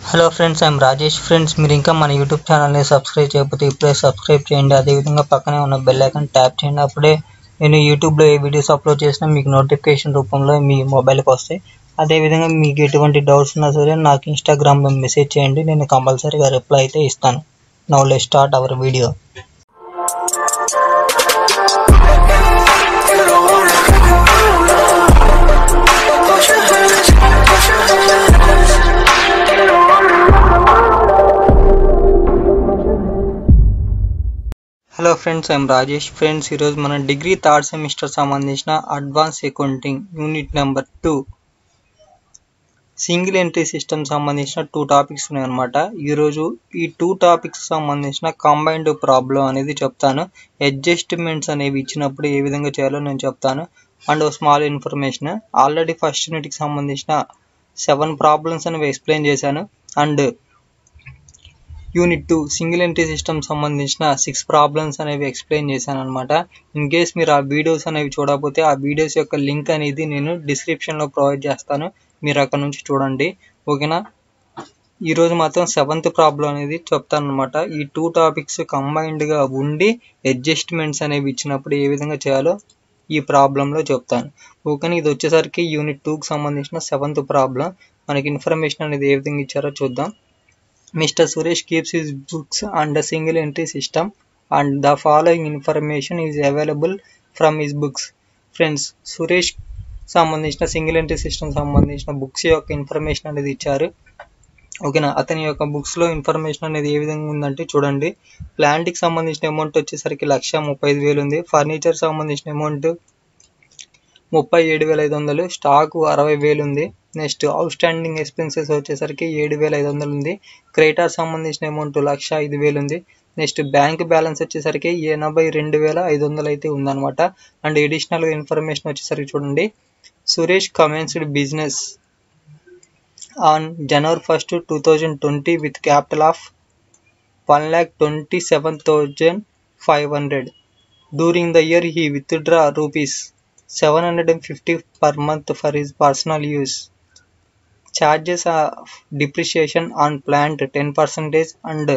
Hello friends I'm Rajesh friends మీరు ఇంకా మన యూట్యూబ్ ఛానల్ని సబ్స్క్రైబ్ చేయకపోతే ఇప్పుడే సబ్స్క్రైబ్ చేయండి అదేవిధంగా పక్కనే ఉన్న బెల్ ఐకాన్ ట్యాప్ చేయండి అప్పుడే నేను యూట్యూబ్లో ఏ వీడియోస్ అప్లోడ్ చేసినా మీకు నోటిఫికేషన్ రూపంలో మీ మొబైల్కి వస్తాయి అదేవిధంగా మీకు ఎటువంటి డౌట్స్ ఉన్నా సరే నాకు ఇన్స్టాగ్రామ్లో మెసేజ్ చేయండి నేను కంపల్సరీగా రిప్లై అయితే ఇస్తాను now let start our video hello friends I'm Rajesh friends ఈరోజు మనం డిగ్రీ థర్డ్ సెమిస్టర్ సంబంధించిన advance accounting unit number two single entry system సంబంధించిన టూ టాపిక్స్ ఉన్నాయన్నమాట ఈరోజు ఈ టూ టాపిక్స్ సంబంధించిన కంబైన్డ్ ప్రాబ్లం అనేది చెప్తాను అడ్జస్ట్మెంట్స్ అనేవి ఇచ్చినప్పుడు ఏ విధంగా చేయాలో నేను చెప్తాను and small information already first యూనిట్కి సంబంధించిన సెవెన్ ప్రాబ్లమ్స్ అనేవి ఎక్స్ప్లెయిన్ చేశాను and unit two single entry system సంబంధించిన సిక్స్ ప్రాబ్లమ్స్ అనేవి ఎక్స్ప్లెయిన్ చేశాను అనమాట ఇన్ కేస్ మీరు ఆ వీడియోస్ అనేవి చూడకపోతే ఆ వీడియోస్ యొక్క లింక్ అనేది నేను డిస్క్రిప్షన్లో ప్రొవైడ్ చేస్తాను మీరు అక్కడ నుంచి చూడండి ఓకేనా ఈరోజు మాత్రం సెవెంత్ ప్రాబ్లం అనేది చెప్తాను అనమాట ఈ టూ టాపిక్స్ కంబైన్డ్గా ఉండి అడ్జస్ట్మెంట్స్ అనేవి ఇచ్చినప్పుడు ఏ విధంగా చేయాలో ఈ ప్రాబ్లంలో చెప్తాను ఓకేనా ఇది వచ్చేసరికి యూనిట్ టూకి సంబంధించిన సెవెంత్ ప్రాబ్లం మనకి ఇన్ఫర్మేషన్ అనేది ఏ విధంగా ఇచ్చారో చూద్దాం Mr. Suresh keeps his books under single entry system and the following information is available from his books. Friends Suresh సంబంధించిన సింగిల్ ఎంట్రీ సిస్టమ్ సంబంధించిన బుక్స్ యొక్క ఇన్ఫర్మేషన్ అనేది ఇచ్చారు ఓకేనా అతని యొక్క బుక్స్లో ఇన్ఫర్మేషన్ అనేది ఏ విధంగా ఉందంటే చూడండి ప్లాంట్కి సంబంధించిన అమౌంట్ వచ్చేసరికి లక్ష ముప్పై ఐదు వేలు ఉంది ఫర్నిచర్ సంబంధించిన అమౌంట్ ముప్పై ఏడు వేల ఐదు వందలు స్టాక్ అరవై వేలు ఉంది నెక్స్ట్ అవుట్ స్టాండింగ్ ఎక్స్పెన్సెస్ వచ్చేసరికి ఏడు వేల ఐదు వందలు ఉంది క్రెడిటార్ సంబంధించిన అమౌంట్ లక్ష ఐదు వేలు ఉంది నెక్స్ట్ బ్యాంక్ బ్యాలెన్స్ వచ్చేసరికి ఎనభై రెండు వేల ఐదు వందలు అయితే ఉందన్నమాట అండ్ ఎడిషనల్ ఇన్ఫర్మేషన్ వచ్చేసరికి చూడండి Suresh commenced business on January first two thousand twenty with capital of one lakh twenty seven thousand five hundred during the year he withdraw rupees 750 per month for his personal use. Charges of depreciation on plant 10% and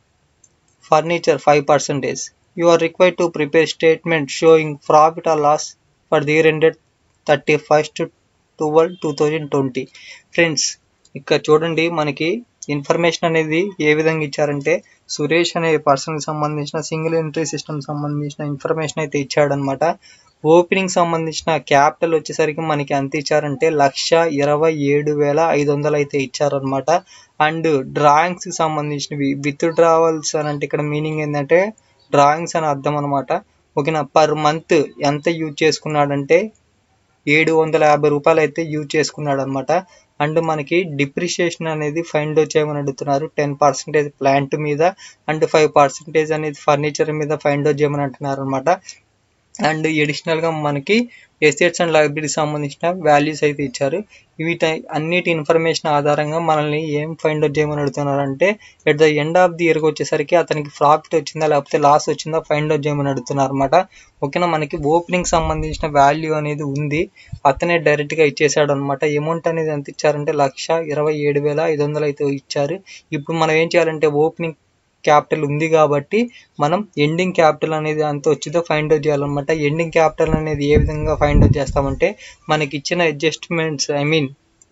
furniture 5%. You are required to prepare statement showing profit or loss for the year ended 31st 12 2020. Friends ఇక్కడ చూడండి మనకి information అనేది ఏ విధంగా ఇచ్చారంటే సురేష్ అనే పర్సన్కి సంబంధించిన సింగిల్ ఎంట్రీ సిస్టమ్ సంబంధించిన ఇన్ఫర్మేషన్ అయితే ఇచ్చాడనమాట ఓపెనింగ్ సంబంధించిన క్యాపిటల్ వచ్చేసరికి మనకి ఎంత ఇచ్చారంటే లక్ష ఇరవై ఏడు వేల ఐదు వందలు అయితే ఇచ్చారనమాట అండ్ డ్రాయింగ్స్కి సంబంధించినవి విత్ డ్రావల్స్ అని అంటే ఇక్కడ మీనింగ్ ఏంటంటే డ్రాయింగ్స్ అని అర్థం అనమాట ఓకేనా పర్ మంత్ ఎంత యూజ్ చేసుకున్నాడంటే ఏడు వందల యాభై రూపాయలు అయితే యూజ్ చేసుకున్నాడు అనమాట అండ్ మనకి డిప్రిషియేషన్ అనేది ఫైండ్ అవుట్ చేయమని అడుగుతున్నారు టెన్ పర్సెంటేజ్ ప్లాంట్ మీద అండ్ ఫైవ్ పర్సెంటేజ్ అనేది ఫర్నిచర్ మీద ఫైండ్ అవుట్ చేయమని అంటున్నారు అనమాట అండ్ ఎడిషనల్గా మనకి ఎస్టేట్స్ అండ్ లైబ్రరీకి సంబంధించిన వాల్యూస్ అయితే ఇచ్చారు వీటి అన్నిటి ఇన్ఫర్మేషన్ ఆధారంగా మనల్ని ఏం ఫైండ్ అవుట్ చేయమని అడుగుతున్నారు అంటే at the end of the ఇయర్కి వచ్చేసరికి అతనికి ప్రాఫిట్ వచ్చిందా లేకపోతే లాస్ వచ్చిందా ఫైండ్ అవుట్ చేయమని అడుగుతున్నారు అనమాట ఓకేనా మనకి ఓపెనింగ్ సంబంధించిన వాల్యూ అనేది ఉంది అతనే డైరెక్ట్గా ఇచ్చేసాడు అనమాట అమౌంట్ అనేది ఎంత ఇచ్చారంటే లక్ష ఇరవై ఏడు వేల ఐదు వందలు అయితే ఇచ్చారు ఇప్పుడు మనం ఏం చేయాలంటే ఓపెనింగ్ క్యాపిటల్ ఉంది కాబట్టి మనం ఎండింగ్ క్యాపిటల్ అనేది అంత వచ్చిందో ఫైండ్ అవుట్ చేయాలన్నమాట ఎండింగ్ క్యాపిటల్ అనేది ఏ విధంగా ఫైండ్ అవుట్ చేస్తామంటే మనకి ఇచ్చిన adjustments I mean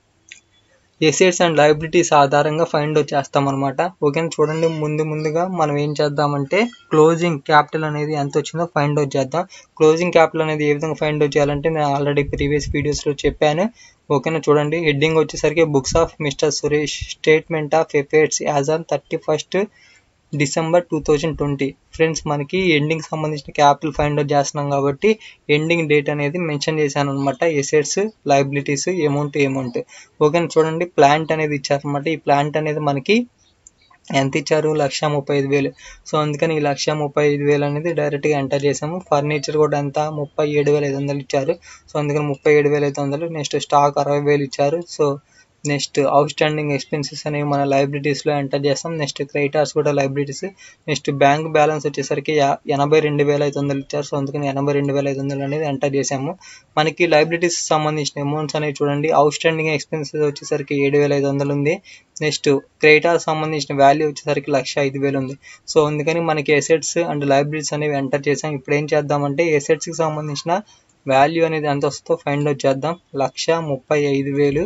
assets and liabilities ఆధారంగా ఫైండ్ అవుట్ చేస్తామన్నమాట ఓకేనా చూడండి ముందు ముందుగా మనం ఏం చేద్దామంటే క్లోజింగ్ క్యాపిటల్ అనేది ఎంత వచ్చిందో ఫైండ్ అవుట్ చేద్దాం క్లోజింగ్ క్యాపిటల్ అనేది ఏ విధంగా ఫైండ్ అవుట్ చేయాలంటే నేను ఆల్రెడీ ప్రీవియస్ వీడియోస్లో చెప్పాను ఓకేనా చూడండి హెడ్డింగ్ వచ్చేసరికి books of mister Suresh statement of affairs as on thirty first December two thousand twenty friends మనకి ఎండింగ్ సంబంధించిన క్యాపిటల్ ఫైండ్ అవుట్ చేస్తున్నాం కాబట్టి ఎండింగ్ డేట్ అనేది మెన్షన్ చేశాను అనమాట assets liabilities amount amount okay చూడండి ప్లాంట్ అనేది ఇచ్చారనమాట ఈ ప్లాంట్ అనేది మనకి ఎంత ఇచ్చారు లక్ష ముప్పై ఐదు వేలు సో అందుకని ఈ లక్ష ముప్పై ఐదు వేలు అనేది డైరెక్ట్గా ఎంటర్ చేసాము ఫర్నిచర్ కూడా ఎంత ముప్పై ఏడు వేల ఐదు వందలు ఇచ్చారు సో అందుకని ముప్పై ఏడు వేల ఐదు వందలు నెక్స్ట్ స్టాక్ అరవై వేలు ఇచ్చారు so next outstanding expenses అనేవి మన లైబిలిటీస్లో ఎంటర్ చేస్తాం నెక్స్ట్ క్రెడిటార్స్ కూడా లైబిలిటీస్ నెక్స్ట్ బ్యాంక్ బ్యాలెన్స్ వచ్చేసరికి యా- ఎనభై రెండు వేల ఐదు వందలు ఇచ్చారు సో అందుకని ఎనభై రెండు వేల ఐదు వందలు అనేది ఎంటర్ చేసాము మనకి లైబిలిటీస్ సంబంధించిన అమౌంట్స్ అనేవి చూడండి అవుట్ స్టాండింగ్ ఎక్స్పెన్సెస్ వచ్చేసరికి ఏడు వేల ఐదు వందలు ఉంది నెక్స్ట్ క్రెడిటార్ సంబంధించిన వాల్యూ వచ్చేసరికి లక్ష ఐదు వేలు ఉంది సో అందుకని మనకి ఎసెట్స్ అండ్ లైబిలిటీస్ అనేవి ఎంటర్ చేసాం ఇప్పుడు ఏం చేద్దామంటే assets కి సంబంధించిన వాల్యూ అనేది ఎంత వస్తుందో ఫైండ్ అవుట్ చేద్దాం లక్ష ముప్పై ఐదు వేలు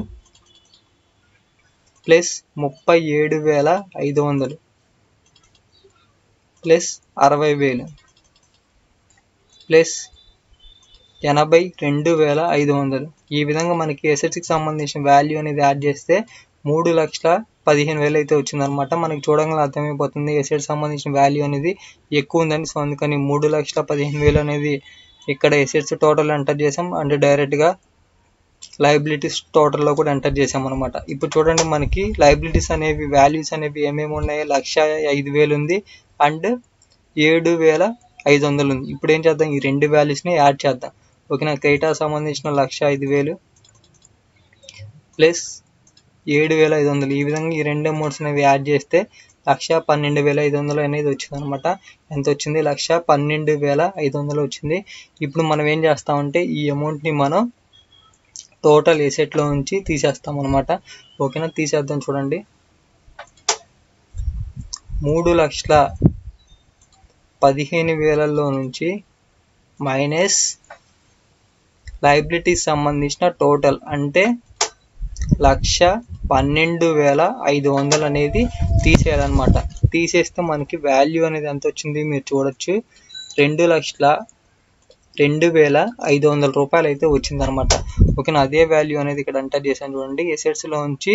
ప్లస్ ముప్పై ఏడు వేల ఐదు వందలు ప్లస్ అరవై వేలు ప్లస్ ఎనభై రెండు వేల ఐదు వందలు ఈ విధంగా మనకి ఎస్ఎస్సికి సంబంధించిన వాల్యూ అనేది యాడ్ చేస్తే మూడు లక్షల పదిహేను వేలు అయితే వచ్చిందనమాట మనకి చూడంగా అర్థమైపోతుంది ఎసెట్ సంబంధించిన వాల్యూ అనేది ఎక్కువ ఉందని సో అందుకని మూడు లక్షల పదిహేను వేలు అనేది ఇక్కడ ఎసెట్స్ టోటల్ ఎంటర్ చేసాం అండ్ డైరెక్ట్గా లైబిలిటీస్ టోటల్లో కూడా ఎంటర్ చేసాం అనమాట ఇప్పుడు చూడండి మనకి లైబిలిటీస్ అనేవి వాల్యూస్ అనేవి ఏమేమి ఉన్నాయి లక్ష ఐదు వేలు ఉంది అండ్ ఏడు వేల ఐదు వందలు ఉంది ఇప్పుడు ఏం చేద్దాం ఈ రెండు వాల్యూస్ని యాడ్ చేద్దాం ఓకేనా క్రెడిటా సంబంధించిన లక్ష ఐదు వేలు ప్లస్ ఏడు వేల ఐదు వందలు ఈ విధంగా ఈ రెండు అమౌంట్స్ అనేవి యాడ్ చేస్తే లక్ష పన్నెండు వేల ఐదు వందలు అనేది వచ్చింది అనమాట ఎంత వచ్చింది లక్ష పన్నెండు వేల ఐదు వందలు వచ్చింది ఇప్పుడు మనం ఏం చేస్తామంటే ఈ అమౌంట్ని మనం టోటల్ ఎసెట్లో నుంచి తీసేస్తాం అనమాట ఓకేనా తీసేద్దాం చూడండి మూడు లక్షల పదిహేను వేలల్లో నుంచి మైనస్ లైబిలిటీస్ సంబంధించిన టోటల్ అంటే లక్ష పన్నెండు వేల ఐదు వందలు అనేది తీసేయాలన్నమాట తీసేస్తే మనకి వాల్యూ అనేది ఎంత వచ్చింది మీరు చూడొచ్చు రెండు లక్షల రెండు వేల ఐదు వందల రూపాయలు అయితే వచ్చిందనమాట ఓకేనా అదే వాల్యూ అనేది ఇక్కడ ఎంటర్ చేశాను చూడండి ఎసెట్స్లో నుంచి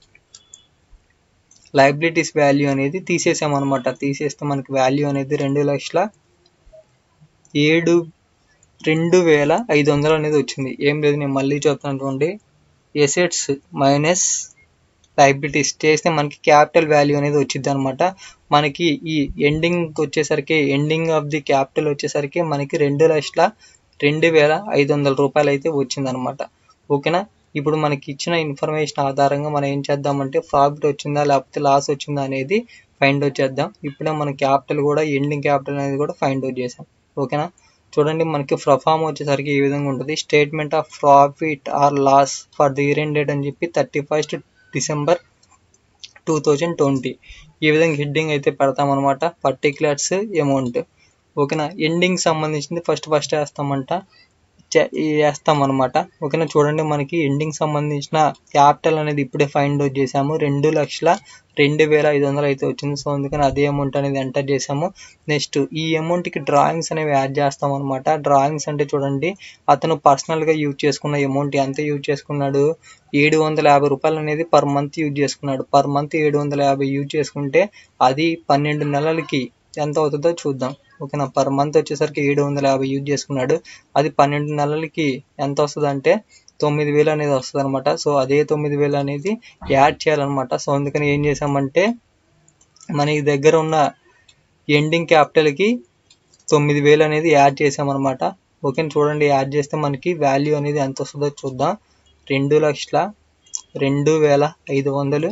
లైబిలిటీస్ వాల్యూ అనేది తీసేసామన్నమాట తీసేస్తే మనకి వాల్యూ అనేది రెండు లక్షల ఏడు రెండు వేల ఐదు వందలు అనేది వచ్చింది ఏం లేదు నేను మళ్ళీ చెప్తాను చూడండి ఎసెట్స్ మైనస్ లైబిలిటీస్ చేస్తే మనకి క్యాపిటల్ వాల్యూ అనేది వచ్చింది అనమాట మనకి ఈ ఎండింగ్ వచ్చేసరికి ఎండింగ్ ఆఫ్ ది క్యాపిటల్ వచ్చేసరికి మనకి రెండు లక్షల రెండు వేల ఐదు వందల రూపాయలు అయితే వచ్చిందనమాట ఓకేనా ఇప్పుడు మనకి ఇచ్చిన ఇన్ఫర్మేషన్ ఆధారంగా మనం ఏం చేద్దామంటే ప్రాఫిట్ వచ్చిందా లేకపోతే లాస్ వచ్చిందా అనేది ఫైండ్ అవుట్ చేద్దాం ఇప్పుడే మన క్యాపిటల్ కూడా ఎండింగ్ క్యాపిటల్ అనేది కూడా ఫైండ్ అవుట్ చేసాం ఓకేనా చూడండి మనకి ప్రొఫామ్ వచ్చేసరికి ఈ విధంగా ఉంటుంది statement of profit or loss for the year ended అని చెప్పి thirty first December two thousand twenty ఈ విధంగా హెడ్డింగ్ అయితే పెడతామన్నమాట పర్టికులర్స్ అమౌంట్ ఓకేనా ఎండింగ్ సంబంధించింది ఫస్ట్ ఫస్ట్ వేస్తామంట చే- వేస్తాం అనమాట ఓకేనా చూడండి మనకి ఎండింగ్ సంబంధించిన క్యాపిటల్ అనేది ఇప్పుడే ఫైండ్ అవుట్ చేసాము రెండు లక్షల రెండు వేల ఐదు వందలు అయితే వచ్చింది సో అందుకని అదే అమౌంట్ అనేది ఎంటర్ చేసాము నెక్స్ట్ ఈ అమౌంట్కి డ్రాయింగ్స్ అనేవి యాడ్ చేస్తాం అనమాట డ్రాయింగ్స్ అంటే చూడండి అతను పర్సనల్గా యూజ్ చేసుకున్న అమౌంట్ ఎంత యూజ్ చేసుకున్నాడు ఏడు వందల యాభై రూపాయలు అనేది పర్ మంత్ యూజ్ చేసుకున్నాడు పర్ మంత్ ఏడు వందల యాభై యూజ్ చేసుకుంటే అది పన్నెండు నెలలకి ఎంత అవుతుందో చూద్దాం ఓకేనా పర్ మంత్ వచ్చేసరికి ఏడు వందల యాభై యూజ్ చేసుకున్నాడు అది పన్నెండు నెలలకి ఎంత వస్తుంది అంటే తొమ్మిది వేలు అనేది వస్తుంది అనమాట సో అదే తొమ్మిది వేలు అనేది యాడ్ చేయాలన్నమాట సో అందుకని ఏం చేసామంటే మన దగ్గర ఉన్న ఎండింగ్ క్యాపిటల్కి తొమ్మిది వేలు అనేది యాడ్ చేసామన్నమాట ఓకే చూడండి యాడ్ చేస్తే మనకి వాల్యూ అనేది ఎంత వస్తుందో చూద్దాం రెండు లక్షల రెండు వేల ఐదు వందలు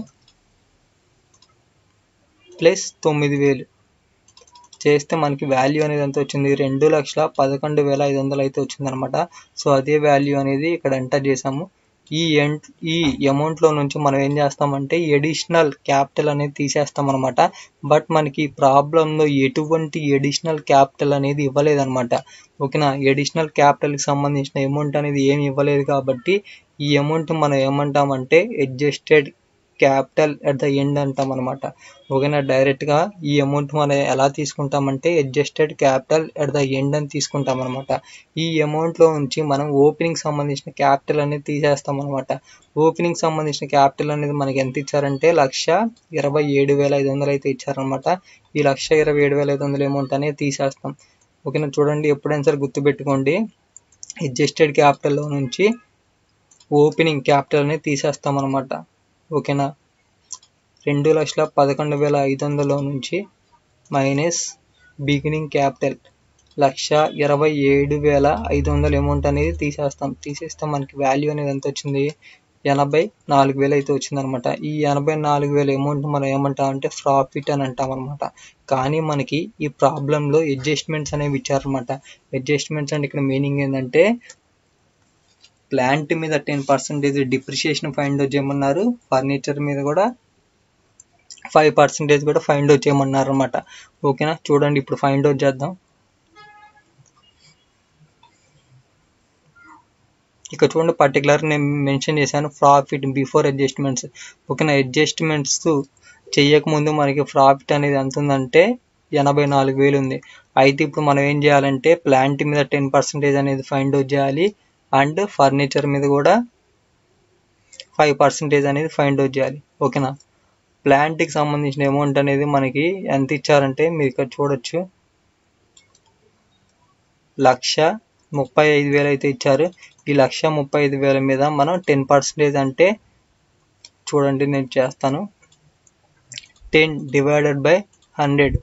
ప్లస్ తొమ్మిది వేలు చేస్తే మనకి వాల్యూ అనేది ఎంత వచ్చింది రెండు లక్షల పదకొండు వేల ఐదు వందలు అయితే వచ్చిందనమాట సో అదే వాల్యూ అనేది ఇక్కడ ఎంటర్ చేసాము ఈ ఎంట్ ఈ అమౌంట్లో నుంచి మనం ఏం చేస్తామంటే ఎడిషనల్ క్యాపిటల్ అనేది తీసేస్తాం అనమాట బట్ మనకి ఈ ప్రాబ్లంలో ఎటువంటి ఎడిషనల్ క్యాపిటల్ అనేది ఇవ్వలేదన్నమాట ఓకేనా ఎడిషనల్ క్యాపిటల్కి సంబంధించిన అమౌంట్ అనేది ఏమి ఇవ్వలేదు కాబట్టి ఈ అమౌంట్ మనం ఏమంటామంటే adjusted capital at the end అంటాం అనమాట ఓకేనా డైరెక్ట్గా ఈ అమౌంట్ మనం ఎలా తీసుకుంటామంటే adjusted capital at the end అని తీసుకుంటాం అనమాట ఈ అమౌంట్లో నుంచి మనం ఓపెనింగ్ సంబంధించిన క్యాపిటల్ అనేది తీసేస్తాం అనమాట ఓపెనింగ్ సంబంధించిన క్యాపిటల్ అనేది మనకి ఎంత ఇచ్చారంటే లక్ష ఇరవై ఏడు వేల ఐదు వందలు అయితే ఇచ్చారనమాట ఈ లక్ష ఇరవై ఏడు వేల ఐదు వందల అమౌంట్ అనేది తీసేస్తాం ఓకేనా చూడండి ఎప్పుడైనా సరే గుర్తుపెట్టుకోండి అడ్జస్టెడ్ క్యాపిటల్లో నుంచి ఓపెనింగ్ క్యాపిటల్ అనేది తీసేస్తాం అనమాట ఓకేనా రెండు లక్షల పదకొండు వేల ఐదు వందల నుంచి మైనస్ బిగినింగ్ క్యాపిటల్ లక్ష ఇరవై ఏడు వేల ఐదు వందల అమౌంట్ అనేది తీసేస్తాం తీసేస్తే మనకి వాల్యూ అనేది ఎంత వచ్చింది ఎనభై నాలుగు వేలు అయితే వచ్చిందనమాట ఈ ఎనభై నాలుగు వేల అమౌంట్ మనం ఏమంటామంటే ప్రాఫిట్ అని అంటాం అనమాట కానీ మనకి ఈ ప్రాబ్లంలో అడ్జస్ట్మెంట్స్ అనేవి ఇచ్చారనమాట అడ్జస్ట్మెంట్స్ అంటే ఇక్కడ మీనింగ్ ఏంటంటే ప్లాంట్ మీద ten percentage depreciation find out చేయమన్నారు ఫర్నిచర్ మీద కూడా ఫైవ్ పర్సెంటేజ్ కూడా ఫైండ్ అవుట్ చేయమన్నారు అనమాట ఓకేనా చూడండి ఇప్పుడు ఫైండ్ అవుట్ చేద్దాం ఇక్కడ చూడండి పర్టికులర్ నేను మెన్షన్ చేశాను ప్రాఫిట్ బిఫోర్ అడ్జస్ట్మెంట్స్ ఓకేనా అడ్జస్ట్మెంట్స్ చేయకముందు మనకి ప్రాఫిట్ అనేది ఎంత ఉందంటే ఎనభై నాలుగు వేలు ఉంది అయితే ఇప్పుడు మనం ఏం చేయాలంటే ప్లాంట్ మీద టెన్ పర్సెంటేజ్ అనేది ఫైండ్ అవుట్ చేయాలి అండ్ ఫర్నిచర్ మీద కూడా ఫైవ్ పర్సెంటేజ్ అనేది ఫైండ్ అవుట్ చేయాలి ఓకేనా ప్లాంట్కి సంబంధించిన అమౌంట్ అనేది మనకి ఎంత ఇచ్చారంటే మీరు ఇక్కడ చూడొచ్చు లక్ష ముప్పై ఐదు వేలు అయితే ఇచ్చారు ఈ లక్ష ముప్పై ఐదు వేల మీద మనం టెన్ పర్సెంటేజ్ అంటే చూడండి నేను చేస్తాను టెన్ డివైడెడ్ బై హండ్రెడ్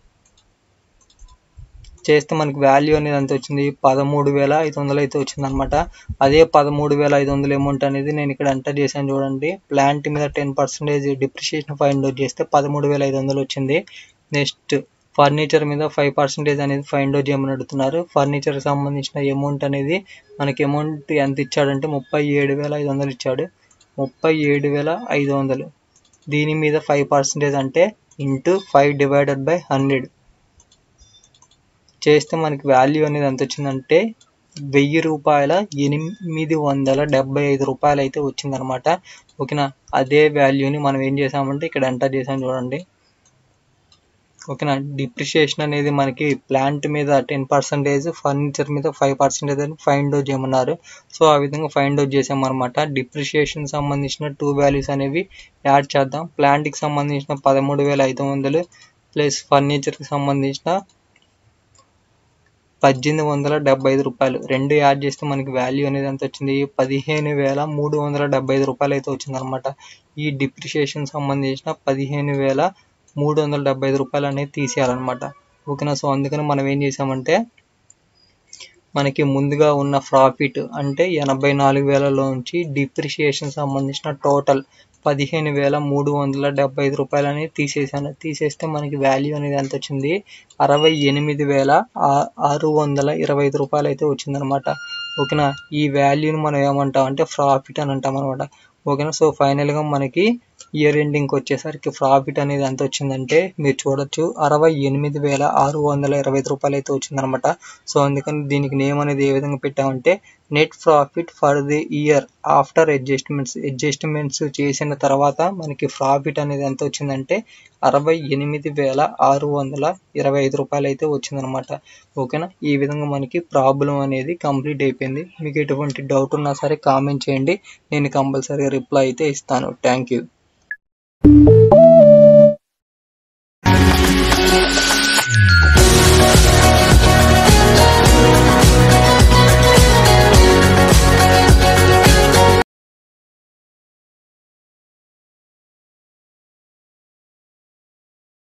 చేస్తే మనకి వాల్యూ అనేది ఎంత వచ్చింది పదమూడు వేల ఐదు వందలు అయితే వచ్చింది అనమాట అదే పదమూడు వేల ఐదు వందల అమౌంట్ అనేది నేను ఇక్కడ ఎంటర్ చేశాను చూడండి ప్లాంట్ మీద ten percentage depreciation find out చేస్తే పదమూడు వేల ఐదు వందలు వచ్చింది నెక్స్ట్ ఫర్నిచర్ మీద ఫైవ్ పర్సెంటేజ్ అనేది ఫైండ్ అవుట్ చేయమని అడుగుతున్నారు ఫర్నిచర్కి సంబంధించిన అమౌంట్ అనేది మనకి అమౌంట్ ఎంత ఇచ్చాడంటే ముప్పై ఏడు వేల ఐదు వందలు ఇచ్చాడు ముప్పై ఏడు వేల ఐదు వందలు దీని మీద ఫైవ్ పర్సెంటేజ్ అంటే into five divided by hundred చేస్తే మనకి వాల్యూ అనేది ఎంత వచ్చిందంటే వెయ్యి రూపాయల ఎనిమిది వందల డెబ్బై ఐదు రూపాయలు అయితే వచ్చిందనమాట ఓకేనా అదే వాల్యూని మనం ఏం చేసామంటే ఇక్కడ ఎంటర్ చేసాం చూడండి ఓకేనా డిప్రిషియేషన్ అనేది మనకి ప్లాంట్ మీద టెన్ పర్సెంటేజ్ ఫర్నిచర్ మీద ఫైవ్ పర్సెంటేజ్ అని ఫైండ్ అవుట్ చేయమన్నారు సో ఆ విధంగా ఫైండ్ అవుట్ చేసామన్నమాట డిప్రిషియేషన్ సంబంధించిన టూ వాల్యూస్ అనేవి యాడ్ చేద్దాం ప్లాంట్కి సంబంధించిన పదమూడు వేల ఐదు వందలు ప్లస్ ఫర్నిచర్కి సంబంధించిన పద్దెనిమిది వందల డెబ్బై ఐదు రూపాయలు రెండు యాడ్ చేస్తే మనకి వాల్యూ అనేది ఎంత వచ్చింది పదిహేను వేల మూడు వందల డెబ్బై ఐదు రూపాయలు అయితే వచ్చిందనమాట ఈ డిప్రిషియేషన్ సంబంధించిన పదిహేను వేల మూడు వందల డెబ్బై ఐదు రూపాయలు అనేది తీసేయాలన్నమాట ఓకేనా సో అందుకని మనం ఏం చేసామంటే మనకి ముందుగా ఉన్న ప్రాఫిట్ అంటే ఎనభై నాలుగు వేలలోంచి డిప్రిషియేషన్ సంబంధించిన టోటల్ పదిహేను వేల మూడు వందల డెబ్బై ఐదు రూపాయలు అనేది తీసేసాను తీసేస్తే మనకి వాల్యూ అనేది ఎంత వచ్చింది అరవై ఎనిమిది వేల ఆరు వందల ఇరవై ఐదు రూపాయలు అయితే వచ్చిందనమాట ఓకేనా ఈ వాల్యూని మనం ఏమంటాం అంటే ప్రాఫిట్ అని అంటాం అనమాట ఓకేనా సో ఫైనల్గా మనకి ఇయర్ ఎండింగ్కి వచ్చేసరికి ప్రాఫిట్ అనేది ఎంత వచ్చిందంటే మీరు చూడొచ్చు అరవై ఎనిమిది వేల ఆరు వందల ఇరవై ఐదు రూపాయలు అయితే వచ్చిందనమాట సో అందుకని దీనికి నేమ్ అనేది ఏ విధంగా పెట్టామంటే net profit for the year after adjustments adjustments చేసిన తర్వాత మనకి ప్రాఫిట్ అనేది ఎంత వచ్చిందంటే అరవై ఎనిమిది వేల ఆరు వందల ఇరవై ఐదు రూపాయలు అయితే వచ్చిందనమాట ఓకేనా ఈ విధంగా మనకి ప్రాబ్లం అనేది కంప్లీట్ అయిపోయింది మీకు ఎటువంటి డౌట్ ఉన్నా సరే కామెంట్ చేయండి నేను కంపల్సరీగా రిప్లై అయితే ఇస్తాను థ్యాంక్ యూ